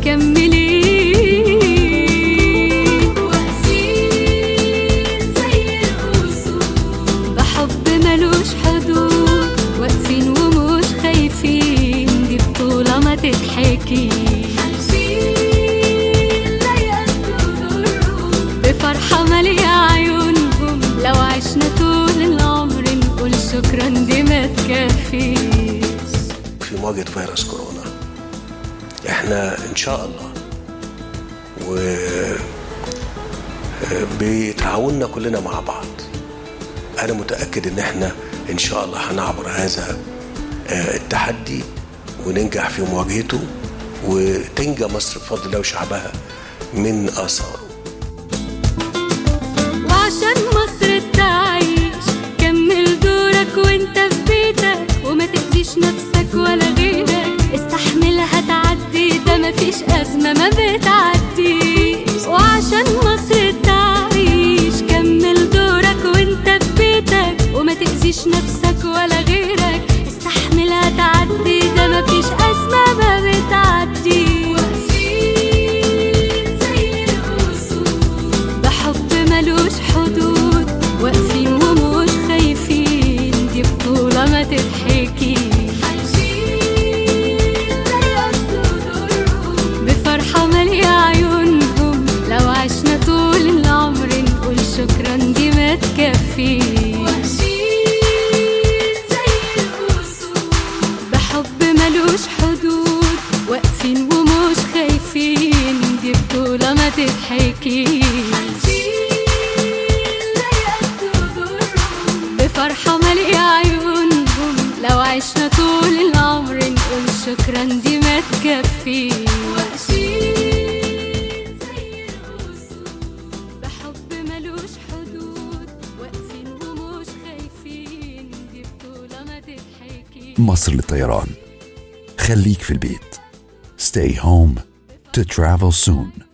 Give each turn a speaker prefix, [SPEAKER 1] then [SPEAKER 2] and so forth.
[SPEAKER 1] مكملين واقفين زي الأسود بحب ملوش حدود واقفين ومش خايفين دي بطولة ما تتحكي بفرحة مالية عيونهم لو عشنا طول العمر نقول شكرا دي ما تكفيش
[SPEAKER 2] في مواجهة فيروس كورونا احنا ان شاء الله و بتعاوننا كلنا مع بعض انا متأكد ان احنا ان شاء الله هنعبر هذا آه، التحدي وننجح في مواجهته وتنجى مصر بفضل الله وشعبها من آثاره
[SPEAKER 1] وعشان مصر تعيش كمل دورك وانت في بيتك وما تأذيش نفسك ولا غيرك استحملها تعدي ده مفيش أزمة ما بتعديش وعشان مصر تعيش كمل دورك وانت في بيتك وما تأذيش نفسك ولا غيرك استحملها تعدي ده مفيش أزمة ما بتعديش زي الأسود بحب ملوش حدود واقفين ومش خايفين دي بطولة ما تتحكي بفرحة مالية عيونهم لو عشنا طول العمر نقول شكرا دي ما تكفيش بحب ملوش حدود واقفين ومش خايفين دي بطولة ما تتحكي بفرحة مالية عيونهم لو عشنا طول العمر نقول شكرا دي ما تكفيش بحب ملوش حدود واقفين ومش خايفين دي بطولة ما تتحكي
[SPEAKER 3] مصر للطيران خليك في البيت Stay home to travel soon